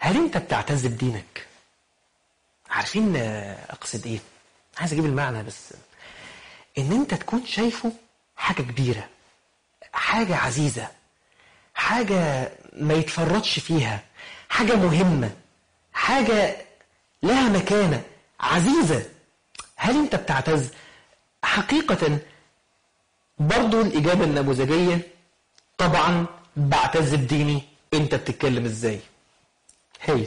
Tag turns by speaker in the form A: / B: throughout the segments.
A: هل انت بتعتز بدينك عارفين اقصد ايه عايز اجيب المعنى بس ان انت تكون شايفه حاجة كبيرة حاجة عزيزة حاجة ما يتفرطش فيها حاجة مهمة حاجة لها مكانة عزيزة هل انت بتعتز حقيقة برضو الإجابة النموذجية طبعا بعتز بديني انت بتتكلم ازاي هايل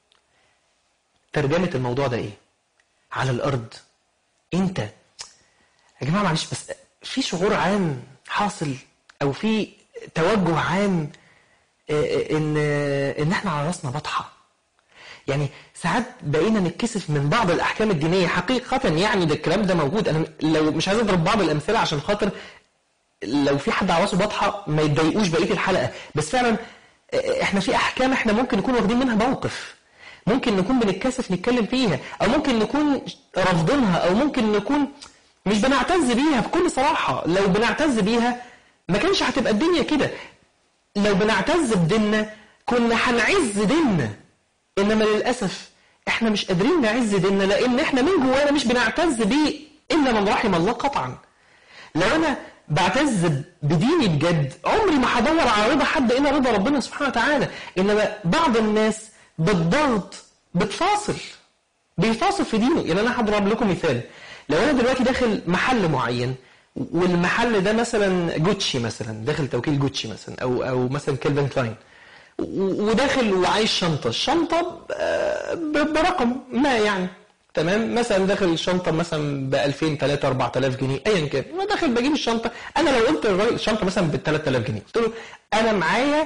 A: ترجمة الموضوع ده ايه على الأرض انت يا جماعة معلش بس في شعور عام حاصل أو في توجه عام ان ان احنا على راسنا بطحه يعني ساعات بقينا نتكسف من بعض الاحكام الدينيه حقيقه يعني ده الكلام ده موجود انا لو مش عايز اضرب بعض الامثله عشان خاطر لو في حد على راسه بطحه ما يتضايقوش بقيه الحلقه بس فعلا احنا في احكام احنا ممكن نكون واخدين منها موقف ممكن نكون بنتكسف نتكلم فيها او ممكن نكون رافضينها او ممكن نكون مش بنعتز بيها بكل صراحه لو بنعتز بيها ما كانش هتبقى الدنيا كده لو بنعتز بديننا كنا هنعز ديننا انما للاسف احنا مش قادرين نعز ديننا لان احنا من جوانا مش بنعتز بيه الا من رحم الله قطعا لو انا بعتز بديني بجد عمري ما هدور على رضا حد الا رضا ربنا سبحانه وتعالى انما بعض الناس بالضغط بتفاصل بيفاصل في دينه يعني انا هضرب لكم مثال لو انا دلوقتي داخل محل معين والمحل ده مثلا جوتشي مثلا داخل توكيل جوتشي مثلا او او مثلا كيلفن كلاين وداخل وعايز شنطه الشنطه برقم ما يعني تمام مثلا داخل الشنطه مثلا ب 2000 3 4000 جنيه ايا كان انا داخل بجيب الشنطه انا لو قلت للراجل الشنطه مثلا ب 3000 جنيه قلت له انا معايا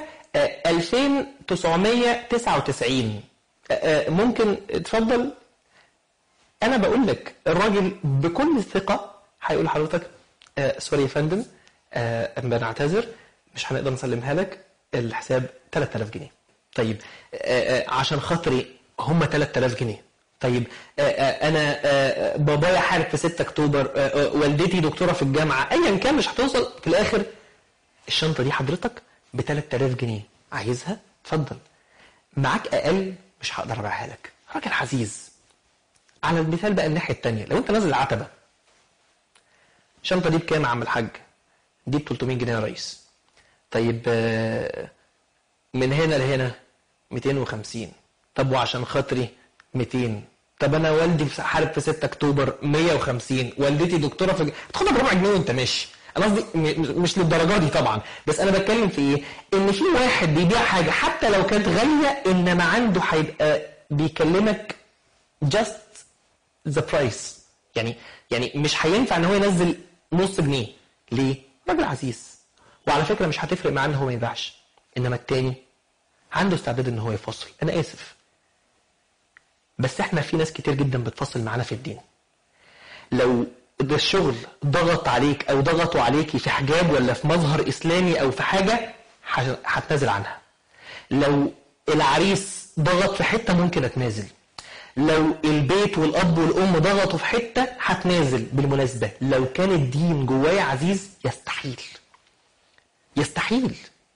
A: 2999 ممكن اتفضل انا بقول لك الراجل بكل ثقه هيقول لحضرتك آه سوري يا فندم آه بنعتذر مش هنقدر نسلمها لك الحساب 3000 جنيه طيب آه آه عشان خاطري هم 3000 جنيه طيب آه آه انا آه بابايا حارب في 6 اكتوبر آه آه والدتي دكتوره في الجامعه ايا كان مش هتوصل في الاخر الشنطه دي حضرتك ب 3000 جنيه عايزها اتفضل معاك اقل مش هقدر ابيعها لك راجل عزيز على المثال بقى الناحيه الثانيه لو انت نازل العتبه الشنطه دي بكام يا عم الحاج دي ب 300 جنيه يا ريس طيب من هنا لهنا 250 طب وعشان خاطري 200 طب انا والدي حارب في 6 اكتوبر 150 والدتي دكتوره في تاخدها بربع جنيه وانت ماشي انا قصدي مش للدرجه دي طبعا بس انا بتكلم في ايه ان في واحد بيبيع حاجه حتى لو كانت غاليه انما عنده هيبقى بيكلمك جاست ذا برايس يعني يعني مش هينفع ان هو ينزل نص جنيه ليه راجل عزيز وعلى فكره مش هتفرق معاه ان هو ما يبيعش انما التاني عنده استعداد ان هو يفصل انا اسف بس احنا في ناس كتير جدا بتفصل معانا في الدين لو ده الشغل ضغط عليك او ضغطوا عليكي في حجاب ولا في مظهر اسلامي او في حاجه هتنازل عنها لو العريس ضغط في حته ممكن اتنازل لو البيت والاب والام ضغطوا في حته هتنازل بالمناسبه لو كان الدين جوايا عزيز يستحيل يستحيل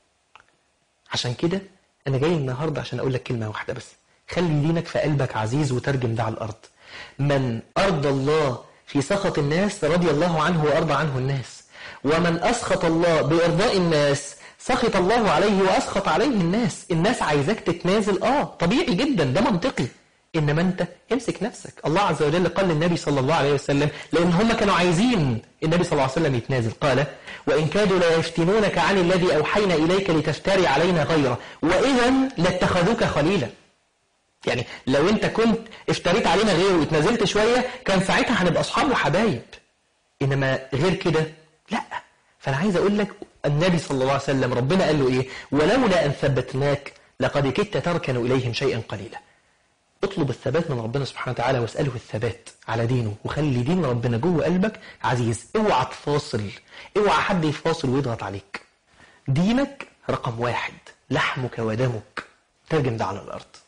A: عشان كده انا جاي النهارده عشان اقول لك كلمه واحده بس خلي دينك في قلبك عزيز وترجم ده على الارض من ارضى الله في سخط الناس رضي الله عنه وارضى عنه الناس ومن اسخط الله بارضاء الناس سخط الله عليه واسخط عليه الناس الناس عايزاك تتنازل اه طبيعي جدا ده منطقي انما انت امسك نفسك الله عز وجل قال للنبي صلى الله عليه وسلم لان هم كانوا عايزين النبي صلى الله عليه وسلم يتنازل قال وان كادوا ليفتنونك عن الذي اوحينا اليك لتفتري علينا غيره واذا لاتخذوك خليلا يعني لو انت كنت افتريت علينا غيره واتنازلت شويه كان ساعتها هنبقى اصحاب وحبايب انما غير كده لا فانا عايز اقول لك النبي صلى الله عليه وسلم ربنا قال له ايه ولولا ان ثبتناك لقد كدت تركن اليهم شيئا قليلا اطلب الثبات من ربنا سبحانه وتعالى واسأله الثبات على دينه وخلي دين ربنا جوه قلبك عزيز اوعى تفاصل اوعى حد يفاصل ويضغط عليك دينك رقم واحد لحمك ودمك ترجم ده على الأرض